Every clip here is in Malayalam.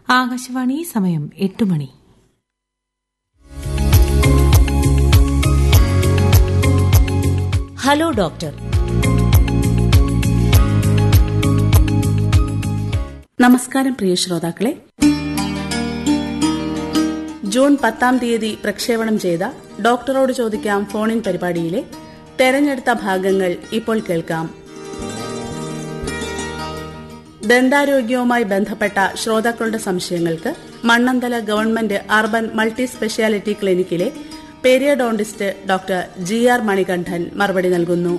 ആകാശവാണി സമയം എട്ട് മണി ഹലോ ഡോക്ടർ നമസ്കാരം പ്രിയ ശ്രോതാക്കളെ ജൂൺ പത്താം തീയതി പ്രക്ഷേപണം ചെയ്ത ഡോക്ടറോട് ചോദിക്കാം ഫോണിൻ പരിപാടിയിലെ തെരഞ്ഞെടുത്ത ഭാഗങ്ങൾ ഇപ്പോൾ കേൾക്കാം ദന്താരോഗ്യവുമായി ബന്ധപ്പെട്ട ശ്രോതാക്കളുടെ സംശയങ്ങൾക്ക് Mannanthala government urban multi speciality ക്ലിനിക്കിലെ periodontist doctor G R Manikandan മറുപടി നൽകുന്നു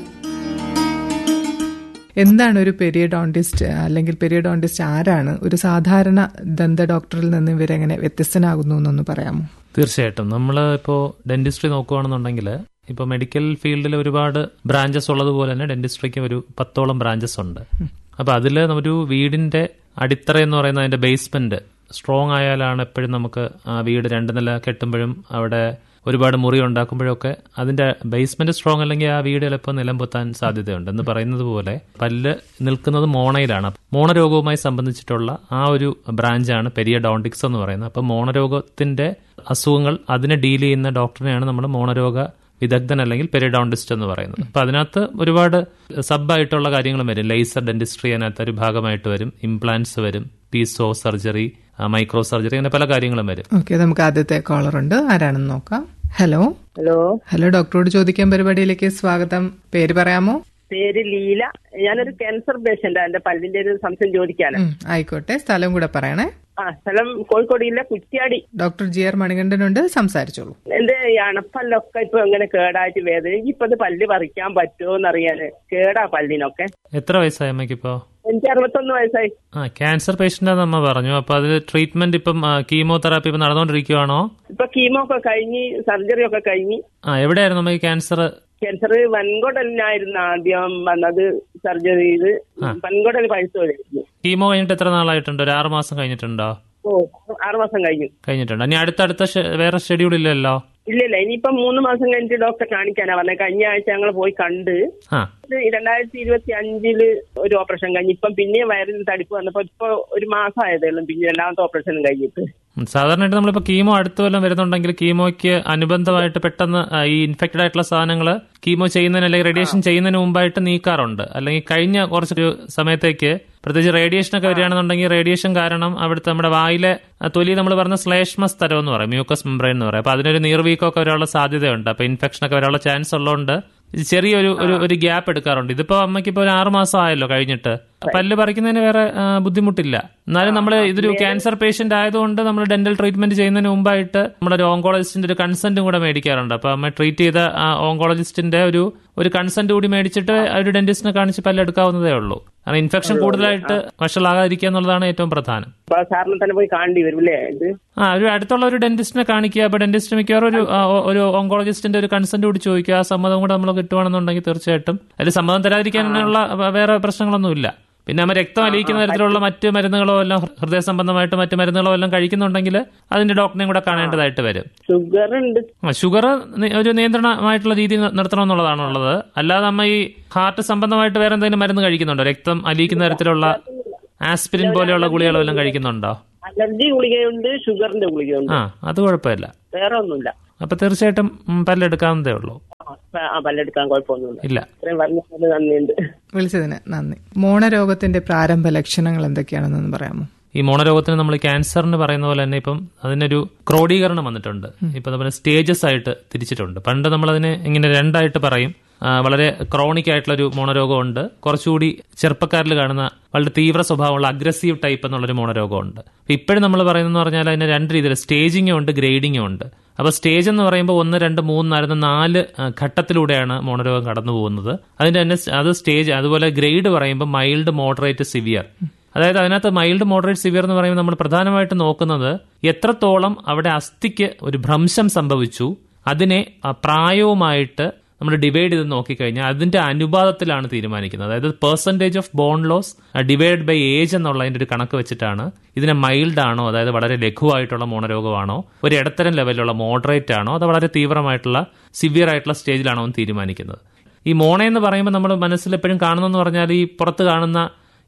എന്താണ് ഒരു പെരിയഡോണ്ടിസ്റ്റ് അല്ലെങ്കിൽ പെരിയഡോണ്ടിസ്റ്റ് ആരാണ് ഒരു സാധാരണ ദന്ത ഡോക്ടറിൽ നിന്ന് ഇവരെങ്ങനെ വ്യത്യസ്തനാകുന്നു എന്നൊന്ന് പറയാമോ തീർച്ചയായിട്ടും നമ്മൾ ഇപ്പോൾ ഡെന്റിസ്ട്രി നോക്കുകയാണെന്നുണ്ടെങ്കിൽ ഇപ്പോൾ മെഡിക്കൽ ഫീൽഡിൽ ഒരുപാട് ബ്രാഞ്ചസ് ഉള്ളതുപോലെ തന്നെ ഡെന്റിസ്ട്രിക്ക് ഒരു പത്തോളം ബ്രാഞ്ചസ് ഉണ്ട് അപ്പോൾ അതിൽ ഒരു വീടിന്റെ അടിത്തറ എന്ന് പറയുന്ന അതിന്റെ ബേസ്മെന്റ് സ്ട്രോങ് ആയാലാണ് എപ്പോഴും നമുക്ക് ആ വീട് രണ്ട് നില കെട്ടുമ്പോഴും അവിടെ ഒരുപാട് മുറി ഉണ്ടാക്കുമ്പോഴൊക്കെ അതിന്റെ ബേസ്മെന്റ് സ്ട്രോങ് അല്ലെങ്കിൽ ആ വീട് എളുപ്പം നിലംപൊത്താൻ സാധ്യതയുണ്ട് എന്ന് പറയുന്നത് പോലെ പല്ല് നിൽക്കുന്നത് മോണയിലാണ് മോണരോഗവുമായി സംബന്ധിച്ചിട്ടുള്ള ആ ഒരു ബ്രാഞ്ചാണ് പെരിയഡോണ്ടിക്സ് എന്ന് പറയുന്നത് അപ്പം മോണരോഗത്തിന്റെ അസുഖങ്ങൾ അതിനെ ഡീൽ ചെയ്യുന്ന ഡോക്ടറിനെയാണ് നമ്മൾ മോണരോഗ വിദഗ്ധൻ അല്ലെങ്കിൽ പെരിഡോണ്ടിസ്റ്റ് എന്ന് പറയുന്നത് അപ്പൊ അതിനകത്ത് ഒരുപാട് സബ് ആയിട്ടുള്ള കാര്യങ്ങളും വരും ലേസർ ഡെന്റിസ്ട്രി അതിനകത്ത് ഒരു ഭാഗമായിട്ട് വരും ഇംപ്ലാന്റ്സ് വരും പീസോ സർജറി മൈക്രോ സർജറി അങ്ങനെ പല കാര്യങ്ങളും വരും ഓക്കെ നമുക്ക് ആദ്യത്തെ കോളർ ഉണ്ട് ആരാണെന്ന് നോക്കാം ഹലോ ഹലോ ഹലോ ഡോക്ടറോട് ചോദിക്കാൻ പരിപാടിയിലേക്ക് സ്വാഗതം പേര് പറയാമോ പേര് ലീല ഞാനൊരു ക്യാൻസർ പേഷ്യന്റ് എന്റെ പല്ലിന്റെ ഒരു സംശയം ചോദിക്കാനാ ഉം, ആയിക്കോട്ടെ സ്ഥലം കൂടെ പറയണേ ആ സ്ഥലം കോഴിക്കോട് ജില്ല കുറ്റ്യാടി ഡോക്ടർ ജി ആർ മണികണ്ഠനുണ്ട് സംസാരിച്ചോളൂ എന്റെ ഈ അണപ്പല്ലൊക്കെ ഇപ്പൊ ഇങ്ങനെ കേടായിട്ട് വേദന ഇപ്പൊ ഇത് പല്ല് പറിക്കാൻ പറ്റുമോ എന്നറിയാന് കേടാ പല്ലിനൊക്കെ എത്ര വയസ്സായി അമ്മയ്ക്കിപ്പോ എനിക്ക് അറുപത്തൊന്ന് വയസ്സായി ആ ക്യാൻസർ പേഷ്യന്റ് നമ്മ പറഞ്ഞു അപ്പൊ അതിൽ ട്രീറ്റ്മെന്റ് ഇപ്പം കീമോതെറാപ്പി ഇപ്പം നടന്നുകൊണ്ടിരിക്കുവാണോ ഇപ്പൊ കീമോ ഒക്കെ കഴിഞ്ഞ് സർജറി ഒക്കെ കഴിഞ്ഞ് ആ എവിടെയായിരുന്നു നമുക്ക് ക്യാൻസർ ക്യാൻസർ വൻകുടലിനായിരുന്നു ആദ്യം വന്നത് സർജറി ചെയ്ത് വൻകുടൽ പഴുത്തു കഴിഞ്ഞു കീമോ കഴിഞ്ഞിട്ട് എത്ര നാളായിട്ടുണ്ട് ഒരു ആറ് മാസം കഴിഞ്ഞിട്ടുണ്ടോ ഓ ആറുമാസം കഴിഞ്ഞു കഴിഞ്ഞിട്ടുണ്ട് ഇനി അടുത്തടുത്ത ഷെ- വേറെ ഷെഡ്യൂൾ ഇല്ലല്ലോ ഇല്ല ഇല്ല ഇനിയിപ്പം മൂന്ന് മാസം കഴിഞ്ഞിട്ട് ഡോക്ടറെ കാണിക്കാനാ പറഞ്ഞത് കഴിഞ്ഞ ആഴ്ച ഞങ്ങൾ പോയി കണ്ട് ആ ഇത് രണ്ടായിരത്തി ഇരുപത്തി അഞ്ചില് ഒരു ഓപ്പറേഷൻ കഴിഞ്ഞ് ഇപ്പം പിന്നെയും വയറിന് തടിപ്പ് വന്നപ്പോ ഇപ്പൊ ഒരു മാസം ആയതേ ഉള്ളൂ പിന്നെ രണ്ടാമത്തെ ഓപ്പറേഷനും കഴിഞ്ഞിട്ട് ഉം, സാധാരണയായിട്ട് നമ്മളിപ്പോൾ കീമോ അടുത്ത് വല്ലതും വരുന്നുണ്ടെങ്കിൽ കീമോയ്ക്ക് അനുബന്ധമായിട്ട് പെട്ടെന്ന് ആ, ഈ ഇൻഫെക്റ്റഡ് ആയിട്ടുള്ള സാധനങ്ങൾ കീമോ ചെയ്യുന്നതിന് അല്ലെങ്കിൽ റേഡിയേഷൻ ചെയ്യുന്നതിന് മുമ്പായിട്ട് നീക്കാറുണ്ട് അല്ലെങ്കിൽ കഴിഞ്ഞ കുറച്ചൊരു സമയത്തേക്ക് പ്രത്യേകിച്ച് റേഡിയേഷൻ ഒക്കെ വരികയാണെന്നുണ്ടെങ്കിൽ റേഡിയേഷൻ കാരണം അവിടുത്തെ നമ്മുടെ വായിലെ ആ, തൊലി നമ്മൾ പറഞ്ഞ ശ്ലേഷ്മ സ്ഥലം എന്ന് പറയും മ്യൂക്കസ് മെംബ്രെയിൻ എന്ന് പറയും അപ്പൊ അതിനൊരു നീർവീക്കമൊക്കെ വരാനുള്ള സാധ്യതയുണ്ട് അപ്പൊ ഇൻഫെക്ഷൻ ഒക്കെ വരാനുള്ള ചാൻസ് ഉള്ളതുകൊണ്ട് ഇത് ചെറിയൊരു ഒരു ഒരു ഗ്യാപ്പ് എടുക്കാറുണ്ട് ഇതിപ്പോ അമ്മയ്ക്ക് ഇപ്പൊ ഒരു ആറ് മാസം ആയല്ലോ കഴിഞ്ഞിട്ട് പല്ല് പറിക്കുന്നതിന് വേറെ ആ, ബുദ്ധിമുട്ടില്ല എന്നാലും നമ്മൾ ഇതൊരു ക്യാൻസർ പേഷ്യന്റ് ആയതുകൊണ്ട് നമ്മൾ ഡെന്റൽ ട്രീറ്റ്മെന്റ് ചെയ്യുന്നതിന് മുമ്പായിട്ട് നമ്മുടെ ഒരു ഓങ്കോളജിസ്റ്റിന്റെ ഒരു കൺസെന്റും കൂടെ മേടിക്കാറുണ്ട് അപ്പൊ അമ്മ ട്രീറ്റ് ചെയ്ത ആ ഓങ്കോളജിസ്റ്റിന്റെ ഒരു ഒരു കൺസെന്റ് കൂടി മേടിച്ചിട്ട് ആ ഒരു ഡെന്റിസ്റ്റിനെ കാണിച്ച് പല്ല് എടുക്കാവുന്നതേ ഉള്ളൂ കാരണം ഇൻഫെക്ഷൻ കൂടുതലായിട്ട് വഷളാകാതിരിക്കുക എന്നുള്ളതാണ് ഏറ്റവും പ്രധാനം അപ്പൊ സാറിനെ തന്നെ പോയി കാണേണ്ടി വരും അല്ലേ ഇത് ആ ഒരു അടുത്തുള്ള ഒരു ഡെന്റിസ്റ്റിനെ കാണിക്കുക അപ്പൊ ഡെന്റിസ്റ്റ് മിക്കവാറും ഒരു ആ, ഒ- ഒരു ഓങ്കോളജിസ്റ്റിന്റെ ഒരു കൺസെന്റ് കൂടി ചോദിക്കുക ആ സമ്മതം കൂടെ നമ്മൾ കിട്ടുവാണെന്നുണ്ടെങ്കിൽ തീർച്ചയായിട്ടും അതിൽ സമ്മതം തരാതിരിക്കാനുള്ള വ- വേറെ പ്രശ്നങ്ങളൊന്നുമില്ല പിന്നെ നമ്മൾ രക്തം അലിയിക്കുന്ന തരത്തിലുള്ള മറ്റ് മരുന്നുകളോ എല്ലാം ഹൃ- ഹൃദയ സംബന്ധമായിട്ട് മറ്റ് മരുന്നുകളോ എല്ലാം കഴിക്കുന്നുണ്ടെങ്കിൽ അതിന്റെ ഡോക്ടറെയും കൂടെ കാണേണ്ടതായിട്ട് വരും ഷുഗർ ഉണ്ട് ഷുഗർ ഒരു നിയന്ത്രണമായിട്ടുള്ള രീതി നിർത്തണമെന്നുള്ളതാണ് ഉള്ളത് അല്ലാതെ നമ്മ ഈ ഹാർട്ട് സംബന്ധമായിട്ട് വേറെ എന്തെങ്കിലും മരുന്ന് കഴിക്കുന്നുണ്ടോ രക്തം അലിയിക്കുന്ന തരത്തിലുള്ള ആസ്പിരിൻ പോലെയുള്ള ഗുളികളോ എല്ലാം കഴിക്കുന്നുണ്ടോ അലർജി ഗുളികയുണ്ട് ഷുഗറിന്റെ ഗുളികയുണ്ട് ആ അത് കുഴപ്പമില്ല വേറെ ഒന്നുമില്ല അപ്പൊ തീർച്ചയായിട്ടും ഉം, പല്ലെടുക്കാവുന്നതേ ഉള്ളൂ ആ, ആ പല്ലെടുക്കാൻ കുഴപ്പമൊന്നുമില്ല ഇല്ല ഇത്രയും പറഞ്ഞതിന് നന്ദിയുണ്ട് വിളിച്ചതിന് നന്ദി മോണരോഗത്തിന്റെ പ്രാരംഭ ലക്ഷണങ്ങൾ എന്തൊക്കെയാണെന്നൊന്ന് പറയാമോ ഈ മോണരോഗത്തിന് നമ്മൾ ക്യാൻസറിന് പറയുന്ന പോലെ തന്നെ ഇപ്പം അതിനൊരു ക്രോഡീകരണം വന്നിട്ടുണ്ട് ഇപ്പൊ നമ്മൾ സ്റ്റേജസ് ആയിട്ട് തിരിച്ചിട്ടുണ്ട് പണ്ട് നമ്മൾ അതിനെ ഇങ്ങനെ രണ്ടായിട്ട് പറയും ആ, വളരെ ക്രോണിക് ആയിട്ടുള്ള ഒരു മോണരോഗമുണ്ട് കുറച്ചുകൂടി ചെറുപ്പക്കാരിൽ കാണുന്ന വളരെ തീവ്ര സ്വഭാവമുള്ള അഗ്രസീവ് ടൈപ്പ് എന്നുള്ളൊരു മോണരോഗമുണ്ട് ഇപ്പോഴും നമ്മൾ പറയുന്നതെന്ന് പറഞ്ഞാൽ അതിന് രണ്ട് രീതിയിൽ സ്റ്റേജിങ്ങും ഉണ്ട് ഗ്രേഡിങ്ങും ഉണ്ട് അപ്പോൾ സ്റ്റേജ് എന്ന് പറയുമ്പോൾ ഒന്ന് രണ്ട് മൂന്ന് നാല് നാല് ആ, ഘട്ടത്തിലൂടെയാണ് മോണരോഗം കടന്നു പോകുന്നത് അതിന്റെ തന്നെ സ് അത് സ്റ്റേജ് അതുപോലെ ഗ്രേഡ് പറയുമ്പോൾ മൈൽഡ് മോഡറേറ്റ് സിവിയർ അതായത് അതിനകത്ത് മൈൽഡ് മോഡറേറ്റ് സിവിയർ എന്ന് പറയുമ്പോൾ നമ്മൾ പ്രധാനമായിട്ട് നോക്കുന്നത് എത്രത്തോളം അവിടെ അസ്ഥിക്ക് ഒരു ഭ്രംശം സംഭവിച്ചു അതിനെ ആ, പ്രായവുമായിട്ട് നമ്മൾ ഡിവൈഡ് ചെയ്ത് നോക്കിക്കഴിഞ്ഞാൽ അതിന്റെ അനുപാതത്തിലാണ് തീരുമാനിക്കുന്നത് അതായത് percentage of bone loss divide by age എന്നുള്ളതിന്റെ ഒരു കണക്ക് വെച്ചിട്ടാണ് ഇതിനെ മൈൽഡ് ആണോ അതായത് വളരെ ലഘുവായിട്ടുള്ള മോണരോഗമാണോ ഒരു ഇടത്തരം ലെവലിലുള്ള മോഡറേറ്റ് ആണോ അത് വളരെ തീവ്രമായിട്ടുള്ള സിവിയർ ആയിട്ടുള്ള സ്റ്റേജിലാണോ എന്ന് തീരുമാനിക്കുന്നത് ഈ മോണ എന്ന് പറയുമ്പോൾ നമ്മൾ മനസ്സിൽ എപ്പോഴും കാണുന്നെന്ന് പറഞ്ഞാൽ ഈ പുറത്ത് കാണുന്ന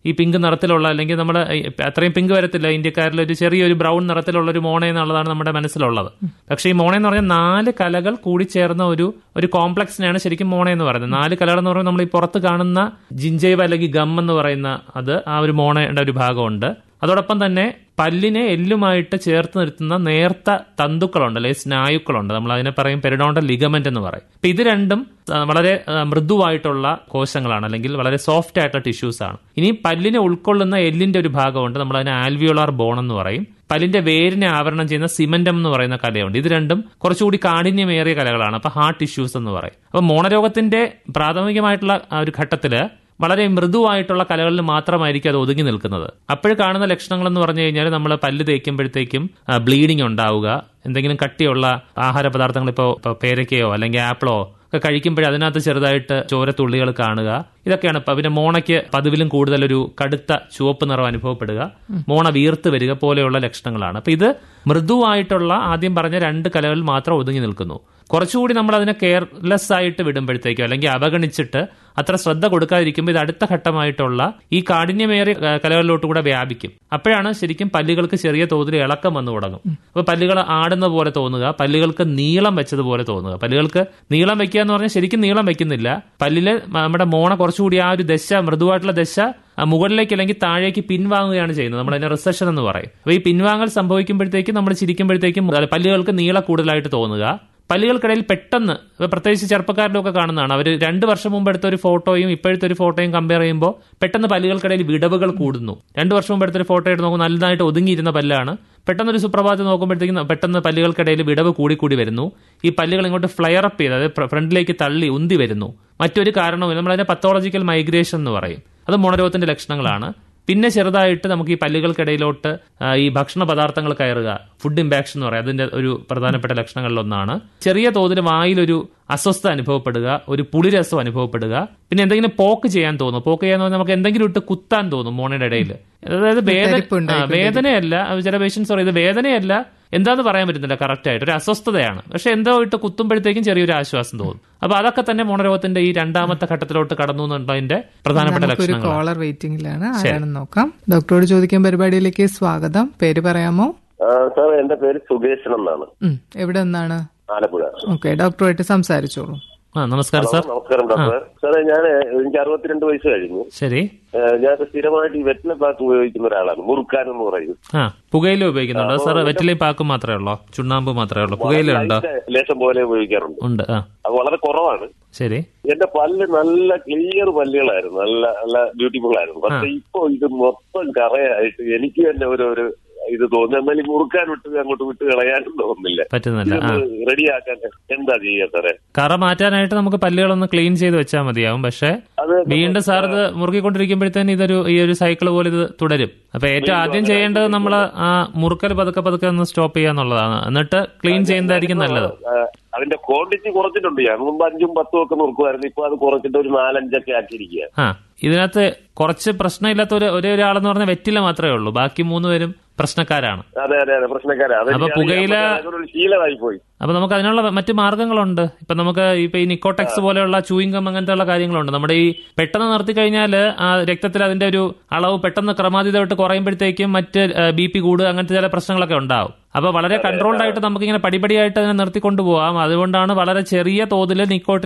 ഈ പിങ്ക് നിറത്തിലുള്ള അല്ലെങ്കിൽ നമ്മൾ അത്രയും പിങ്ക് വരത്തില്ല ഇന്ത്യക്കാരിൽ ഒരു ചെറിയൊരു ബ്രൗൺ നിറത്തിലുള്ള ഒരു മോണ എന്നുള്ളതാണ് നമ്മുടെ മനസ്സിലുള്ളത് പക്ഷേ ഈ മോണ എന്ന് പറഞ്ഞാൽ നാല് കലകൾ കൂടിച്ചേർന്ന ഒരു ഒരു കോംപ്ലക്സിനെയാണ് ശരിക്കും മോണ എന്ന് പറയുന്നത് നാല് കലകൾ എന്ന് പറയുമ്പോൾ നമ്മൾ ഈ പുറത്ത് കാണുന്ന ജിഞ്ചൈവ് അല്ലെങ്കിൽ ഗം എന്ന് പറയുന്ന അത് ആ ഒരു മോണയുടെ ഒരു ഭാഗമുണ്ട് അതോടൊപ്പം തന്നെ പല്ലിനെ എല്ലുമായിട്ട് ചേർത്ത് നിർത്തുന്ന നേർത്ത തന്തുക്കളുണ്ട് അല്ലെങ്കിൽ സ്നായുക്കളുണ്ട് നമ്മൾ അതിനെ പറയും പെരിഡോണ്ടൽ ലിഗമെന്റ് എന്ന് പറയും അപ്പൊ ഇത് രണ്ടും ആ, വളരെ ആ, മൃദുവായിട്ടുള്ള കോശങ്ങളാണ് അല്ലെങ്കിൽ വളരെ സോഫ്റ്റ് ആയിട്ടുള്ള ടിഷ്യൂസ് ആണ് ഇനി പല്ലിനെ ഉൾക്കൊള്ളുന്ന എല്ലിന്റെ ഒരു ഭാഗമുണ്ട് നമ്മൾ അതിനെ ആൽവിയോളാർ ബോൺ എന്ന് പറയും പല്ലിന്റെ വേരിനെ ആവരണം ചെയ്യുന്ന സിമന്റം എന്ന് പറയുന്ന കലയുണ്ട് ഇത് രണ്ടും കുറച്ചുകൂടി കാഠിന്യമേറിയ കലകളാണ് അപ്പൊ ഹാർട്ട് ടിഷ്യൂസ് എന്ന് പറയും അപ്പൊ മോണരോഗത്തിന്റെ പ്രാഥമികമായിട്ടുള്ള ആ ഒരു ഘട്ടത്തില് വളരെ മൃദുവായിട്ടുള്ള കലകളിൽ മാത്രമായിരിക്കും അത് ഒതുങ്ങി നിൽക്കുന്നത് അപ്പോൾ കാണുന്ന ലക്ഷണങ്ങൾ എന്ന് പറഞ്ഞു കഴിഞ്ഞാൽ നമ്മൾ പല്ല് തേക്കുമ്പോഴത്തേക്കും ബ്ലീഡിംഗ് ഉണ്ടാവുക എന്തെങ്കിലും കട്ടിയുള്ള ആഹാര പദാർത്ഥങ്ങൾ ഇപ്പോൾ ഇപ്പോൾ പേരയ്ക്കയോ അല്ലെങ്കിൽ ആപ്പിളോ ഒക്കെ കഴിക്കുമ്പോഴേ അതിനകത്ത് ചെറുതായിട്ട് ചോരത്തുള്ളികൾ കാണുക ഇതൊക്കെയാണ് ഇപ്പൊ പിന്നെ മോണയ്ക്ക് പതിവിലും കൂടുതൽ ഒരു കടുത്ത ചുവപ്പ് നിറം അനുഭവപ്പെടുക മോണ വീർത്ത് വരിക പോലെയുള്ള ലക്ഷണങ്ങളാണ് അപ്പൊ ഇത് മൃദുവായിട്ടുള്ള ആദ്യം പറഞ്ഞ രണ്ട് കലകൾ മാത്രം ഒതുങ്ങി നിൽക്കുന്നു കുറച്ചുകൂടി നമ്മൾ അതിനെ കെയർലെസ് ആയിട്ട് വിടുമ്പോഴത്തേക്കോ അല്ലെങ്കിൽ അവഗണിച്ചിട്ട് അത്ര ശ്രദ്ധ കൊടുക്കാതിരിക്കുമ്പോൾ ഇത് അടുത്ത ഘട്ടമായിട്ടുള്ള ഈ കാഠിന്യമേറിയ ആ, കലകളിലോട്ട് കൂടെ വ്യാപിക്കും അപ്പോഴാണ് ശരിക്കും പല്ലുകൾക്ക് ചെറിയ തോതിൽ ഇളക്കം വന്നു തുടങ്ങും അപ്പൊ പല്ലുകൾ ആടുന്ന പോലെ തോന്നുക പല്ലുകൾക്ക് നീളം വെച്ചതുപോലെ തോന്നുക പല്ലുകൾക്ക് നീളം വെക്കുക എന്ന് പറഞ്ഞാൽ ശരിക്കും നീളം വെക്കുന്നില്ല പല്ലില് നമ്മുടെ മോണ കുറച്ചുകൂടി ആ ഒരു ദശ മൃദുവായിട്ടുള്ള ദശ ആ, മുകളിലേക്ക് അല്ലെങ്കിൽ താഴേക്ക് പിൻവാങ്ങുകയാണ് ചെയ്യുന്നത് നമ്മൾ അതിനെ റിസഷൻ എന്ന് പറയും അപ്പൊ ഈ പിൻവാങ്ങൽ സംഭവിക്കുമ്പോഴത്തേക്കും നമ്മൾ ചിരിക്കുമ്പോഴത്തേക്കും പല്ലുകൾക്ക് നീളം കൂടുതലായിട്ട് തോന്നുക പല്ലുകൾക്കിടയിൽ പെട്ടെന്ന് ഇപ്പൊ പ്രത്യേകിച്ച് ചെറുപ്പക്കാരിലൊക്കെ കാണുന്നതാണ് അവർ രണ്ട് വർഷം മുമ്പ് എടുത്ത ഒരു ഫോട്ടോയും ഇപ്പോഴത്തെ ഒരു ഫോട്ടോയും കമ്പയർ ചെയ്യുമ്പോൾ പെട്ടെന്ന് പല്ലുകൾക്കിടയിൽ വിടവുകൾ കൂടുന്നു രണ്ട് വർഷം മുമ്പ് എടുത്തൊരു ഫോട്ടോ എടുത്ത് നോക്കുമ്പോൾ നല്ലതായിട്ട് ഒതുങ്ങിയിരുന്ന പല്ലാണ് പെട്ടെന്ന് ഒരു സുപ്രഭാതം നോക്കുമ്പോഴത്തേക്കും പെട്ടെന്ന് പല്ലുകൾക്കിടയിൽ വിടവ് കൂടി കൂടി വരുന്നു ഈ പല്ലുകൾ ഇങ്ങോട്ട് ഫ്ലയർ അപ്പ് ചെയ്ത് അതായത് ഫ്രണ്ടിലേക്ക് തള്ളി ഉന്തി വരുന്നു മറ്റൊരു കാരണവും നമ്മളതിനെ പത്തോളജിക്കൽ മൈഗ്രേഷൻ എന്ന് പറയും അത് മോണരോഗത്തിന്റെ ലക്ഷണങ്ങളാണ് പിന്നെ ചെറുതായിട്ട് നമുക്ക് ഈ പല്ലുകൾക്കിടയിലോട്ട് ആ, ഈ ഭക്ഷണ പദാർത്ഥങ്ങൾ കയറുക ഫുഡ് ഇമ്പാക്ഷൻ എന്ന് പറയാം അതിന്റെ ഒരു പ്രധാനപ്പെട്ട ലക്ഷണങ്ങളിലൊന്നാണ് ചെറിയ തോതിൽ വായിലൊരു അസ്വസ്ഥത അനുഭവപ്പെടുക ഒരു പുളിരസം അനുഭവപ്പെടുക പിന്നെ എന്തെങ്കിലും പോക്ക് ചെയ്യാൻ തോന്നും പോക്ക് ചെയ്യാന്ന് പറഞ്ഞാൽ നമുക്ക് എന്തെങ്കിലും ഇട്ട് കുത്താൻ തോന്നും മോണയുടെ ഇടയിൽ അതായത് വേദന തരിപ്പ് ആ, ഉണ്ടായിക്കൊണ്ടിരിക്കും. വേദനയല്ല അത് ചില പേഷ്യൻസ് പറയും ഇത് വേദനയല്ല എന്താന്ന് പറയാൻ പറ്റുന്നില്ല കറക്റ്റ് ആയിട്ട് ഒരു അസ്വസ്ഥതയാണ് പക്ഷെ എന്തോ ഇട്ട് കുത്തുമ്പോഴത്തേക്കും ചെറിയൊരു ആശ്വാസം തോന്നും അപ്പൊ അതൊക്കെ തന്നെ മോണരോഗത്തിന്റെ ഈ രണ്ടാമത്തെ ഘട്ടത്തിലോട്ട് കടന്നു എന്നുള്ളതിന്റെ പ്രധാനപ്പെട്ട നമുക്കൊരു ലക്ഷണങ്ങളാണ് കോളർ വെയിറ്റിംഗിലാണ് ആരാണെന്ന് നോക്കാം ഡോക്ടറോട് ചോദിക്കാൻ പരിപാടിയിലേക്ക് സ്വാഗതം പേര് പറയാമോ ആ, സാർ എന്റെ പേര് സുകേശൻ എന്നാണ് ഉം, എവിടെ നിന്നാണ് ആലപ്പുഴ ഓക്കെ ഡോക്ടറുമായിട്ട് സംസാരിച്ചോളൂ ആ നമസ്കാരം സാർ നമസ്കാരം ഡോക്ടർ സാറേ ഞാൻ എനിക്ക് അറുപത്തിരണ്ട് വയസ്സ് കഴിഞ്ഞു ശരി ഏ, ഞാൻ സ്ഥിരമായിട്ട് ഈ വെറ്റില പാക്ക് ഉപയോഗിക്കുന്ന ഒരാളാണ് മുറുക്കാൻ എന്ന് പറയും ആ പുകയില ഉപയോഗിക്കുന്നുണ്ടോ സാർ വെറ്റിലയും പാക്കും മാത്രമേ ഉള്ളോ ചുണ്ണാമ്പ് മാത്രമേ ഉള്ളൂ പുകയില ഉണ്ടോ ലൈറ്റ് ലേശം പോലെ ഉപയോഗിക്കാറുണ്ട് ഉണ്ട് ആ അത് വളരെ കുറവാണ് ശരി എന്റെ പല്ല് നല്ല ക്ലിയർ പല്ലുകളായിരുന്നു നല്ല നല്ല ബ്യൂട്ടിഫുൾ ആയിരുന്നു പക്ഷെ ഇപ്പൊ ഇത് മൊത്തം കറയായിട്ട് എനിക്ക് തന്നെ ഒരു ഒരു ഇത് തോന്നുന്നു എന്നാൽ ഈ മുറുക്കാൻ വിട്ട് അങ്ങോട്ട് വിട്ട് കളയാനും തോന്നുന്നില്ല പറ്റുന്നില്ല ആ റെഡിയാക്കാൻ എന്താ ചെയ്യുക സാറേ കറ മാറ്റാനായിട്ട് നമുക്ക് പല്ലുകളൊന്ന് ക്ലീൻ ചെയ്ത് വെച്ചാൽ മതിയാവും പക്ഷെ അത് വീണ്ടും സാർ ഇത് മുറുകിക്കൊണ്ടിരിക്കുമ്പോഴത്തേന് ഇതൊരു ഈ ഒരു സൈക്കിൾ പോലെ ഇത് തുടരും അപ്പൊ ഏറ്റവും ആദ്യം ചെയ്യേണ്ടത് നമ്മൾ ആ മുറുക്കൽ പതുക്കെ പതുക്കെ ഒന്ന് സ്റ്റോപ്പ് ചെയ്യാന്നുള്ളതാണ് എന്നിട്ട് ക്ലീൻ ചെയ്യുന്നതായിരിക്കും നല്ലത് ആ, അതിന്റെ ക്വാണ്ടിറ്റി കുറച്ചിട്ടുണ്ട് ഞാൻ മുമ്പ് അഞ്ചും പത്തും ഒക്കെ നോക്കുമായിരുന്നു ഇപ്പൊ അത് കുറച്ചിട്ട് ഒരു നാലഞ്ചൊക്കെ ആക്കിയിരിക്കുക ആ ഇതിനകത്ത് കുറച്ച് പ്രശ്നമില്ലാത്ത ഒരു ഒരേ ഒരാളെന്ന് പറഞ്ഞ വെറ്റില മാത്രമേ ഉള്ളൂ ബാക്കി മൂന്ന് പേരും പ്രശ്നക്കാരാണ് അതെ അതെ അതെ പ്രശ്നക്കാരാ അത് അപ്പൊ ഞാൻ- പുകയില- അതൊരു ശീലമായി പോയി അപ്പൊ നമുക്ക് അതിനുള്ള മറ്റു മാർഗങ്ങളുണ്ട് ഇപ്പൊ നമുക്ക് ഇപ്പൊ ഈ നിക്കോടെക്സ് പോലെയുള്ള ചൂയിങ്കം അങ്ങനത്തെ ഉള്ള കാര്യങ്ങളുണ്ട് നമ്മുടെ ഈ പെട്ടെന്ന് നിർത്തി കഴിഞ്ഞാൽ ആ രക്തത്തിൽ അതിന്റെ ഒരു അളവ് പെട്ടെന്ന് ക്രമാതീതമായിട്ട് കുറയുമ്പോഴത്തേക്കും മറ്റ് ബി പി കൂടുക അങ്ങനത്തെ ചില പ്രശ്നങ്ങളൊക്കെ ഉണ്ടാവും അപ്പൊ വളരെ കൺട്രോൾഡ് ആയിട്ട് നമുക്ക് ഇങ്ങനെ പടിപടിയായിട്ട് അതിനെ നിർത്തിക്കൊണ്ടു പോകാം അതുകൊണ്ടാണ് വളരെ ചെറിയ തോതിൽ നിക്കോട്ടിൻ